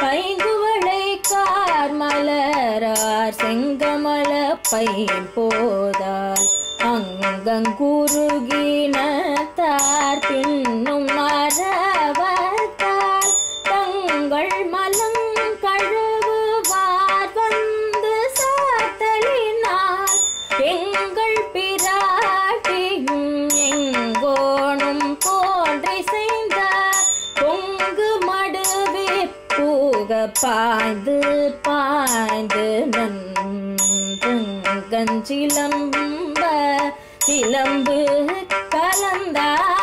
ஐங்குவளை car மலரார் செங்கமல பைம்போதால் அங்கங்குருகினத்தார் பின்னும் மரவத்தால் தங்கள் மலம் கழுவுவார் வந்து சாத்தலினால் எங்கள் பிராட்டியும் எங்கோணும் போன்றை செய்தார் பொங்கு மடுவே பூக பாய்ந்து பாய்ந்து நன்கஞ்சிலம்ப சிலம்பு கலந்தார்